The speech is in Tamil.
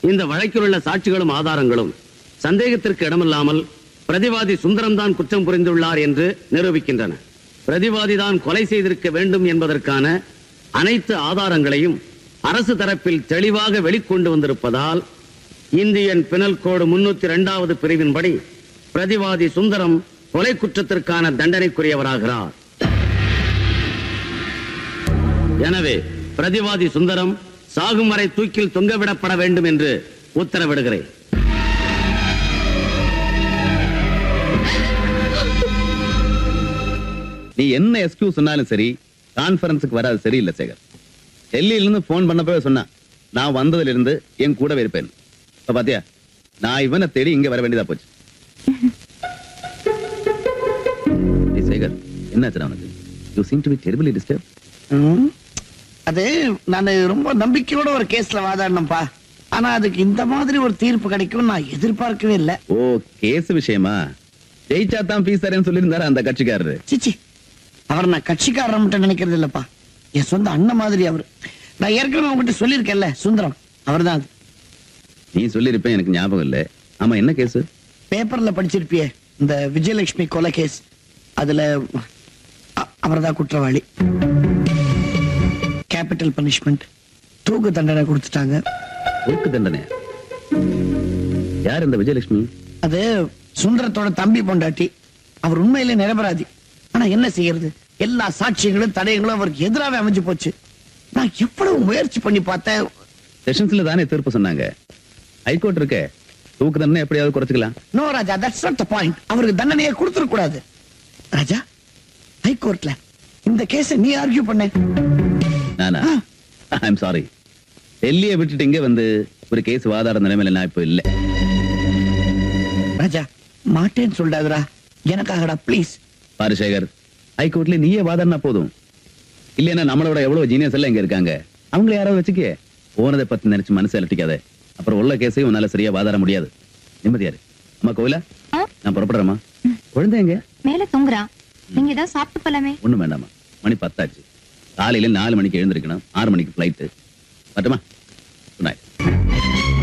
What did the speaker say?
இந்த வழக்கில் உள்ள சாட்சிகளும் ஆதாரங்களும் சந்தேகத்திற்கு இடமில்லாமல் பிரதிவாதி சுந்தரம்தான் குற்றம் புரிந்துள்ளார் என்று நிரூபிக்கின்றன பிரதிவாதிதான் கொலை செய்திருக்க வேண்டும் என்பதற்கான அனைத்து ஆதாரங்களையும் அரசு தரப்பில் தெளிவாக வெளிக்கொண்டு வந்திருப்பதால் இந்தியன் பினல் கோடு முன்னூத்தி இரண்டாவது பிரிவின்படி பிரதிவாதி சுந்தரம் கொலை குற்றத்திற்கான தண்டனைக்குரியவராகிறார் எனவே பிரதிவாதி சுந்தரம் சாகும் வரை தூக்கில் தொங்கவிடப்பட வேண்டும் என்று உத்தரவிடுகிறேன் நீ என்ன எக்ஸ்கியூஸ் சொன்னாலும் சரி கான்ஃபரன்ஸுக்கு வராது சரியில்லை சேகர் டெல்லியில இருந்து போன் பண்ணப்பவே சொன்னான் நான் வந்ததுல இருந்து என் கூடவே இருப்பேன் இப்ப பாத்தியா நான் இவனை தேடி இங்க வர வேண்டியதா போச்சு ஏய் சேகர் என்னாச்சு உனக்கு you seem to be terribly disturb ம். அது நான் ரொம்ப நம்பிக்கையோட ஒரு கேஸ்ல வாதாடினப்பா ஆனா அதுக்கு இந்த மாதிரி ஒரு தீர்ப்பு கிடைக்கும் நான் எதிர்பார்க்கவே இல்ல ஓ கேஸ் விஷயமா ஜெயிச்சா தான் ஃபீஸ் தரேன்னு சொல்லியிருந்தாரு அந்த கட்சிக்காரரு சிச்சி அவர் நான் கட்சிக்காரர் மட்டும் நினைக்கிறது இல்லப்பா என் சொந்த அண்ணன் மாதிரி அவர் நான் ஏற்கனவே உங்ககிட்ட சொல்லியிருக்கேன்ல சுந்தரம் அவர்தான் அது நீ சொல்லியிருப்பேன் எனக்கு ஞாபகம் இல்ல ஆமா என்ன கேஸ் பேப்பர்ல படிச்சிருப்பியே இந்த விஜயலட்சுமி கொலை கேஸ் அதுல அ- அவர்தான் குற்றவாளி கேபிட்டல் பனிஷ்மெண்ட் தூக்கு தண்டனை கொடுத்துட்டாங்க ஒருக்கு தண்டனை யார் இந்த விஜயலட்சுமி அது சுந்தரத்தோட தம்பி பொண்டாட்டி அவர் உண்மையிலே நிரபராதி ஆனா என்ன செய்யறது எல்லா சாட்சியங்களும் தடயங்களும் அவருக்கு எதிராவே அமைஞ்சு போச்சு நான் எவ்வளவு முயற்சி பண்ணி பார்த்தேன் செஷன்ஸ்ல தானே தீர்ப்பு சொன்னாங்க ஹைகோர்ட் இருக்க தூக்கு தண்டனை எப்படியாவது குறைச்சிக்கலாம் no Raja that's not the point அவருக்கு தண்டனையை கொடுத்துட கூடாது ராஜா ஹைகோர்ட்ல இந்த கேஸ நீ ஆர்கியூ பண்ண நானா ஐம் சாரி டெல்லியை விட்டுட்டு இங்க வந்து ஒரு கேஸ் வாதாட நிலைமையில நான் இப்போ இல்ல ராஜா மாட்டேன்னு சொல்லாதடா எனக்காகடா ப்ளீஸ் பாரு சேகர் ஹைகோர்ட்ல நீயே வாதாடினா போதும் இல்லைன்னா நம்மளோட எவ்வளவு ஜீனியஸ் எல்லாம் இங்க இருக்காங்க அவங்கள யாராவது வச்சுக்க போனதை பத்தி நினைச்சு மனசை அலட்டிக்காத அப்புறம் உள்ள கேஸையும் உன்னால சரியா வாதாட முடியாது நிம்மதியாரு அம்மா கோயிலா ஆ? நான் புறப்படுறேம்மா குழந்தைங்க மேல தூங்குறான் நீங்க ஏதாவது சாப்பிட்டு போலாமே ஒண்ணும் வேண்டாமா மணி பத்தாச்சு காலையில நாலு மணிக்கு எழுந்திருக்கணும் ஆறு மணிக்கு ஃபிளைட்டு பட்டுமா குட் நைட்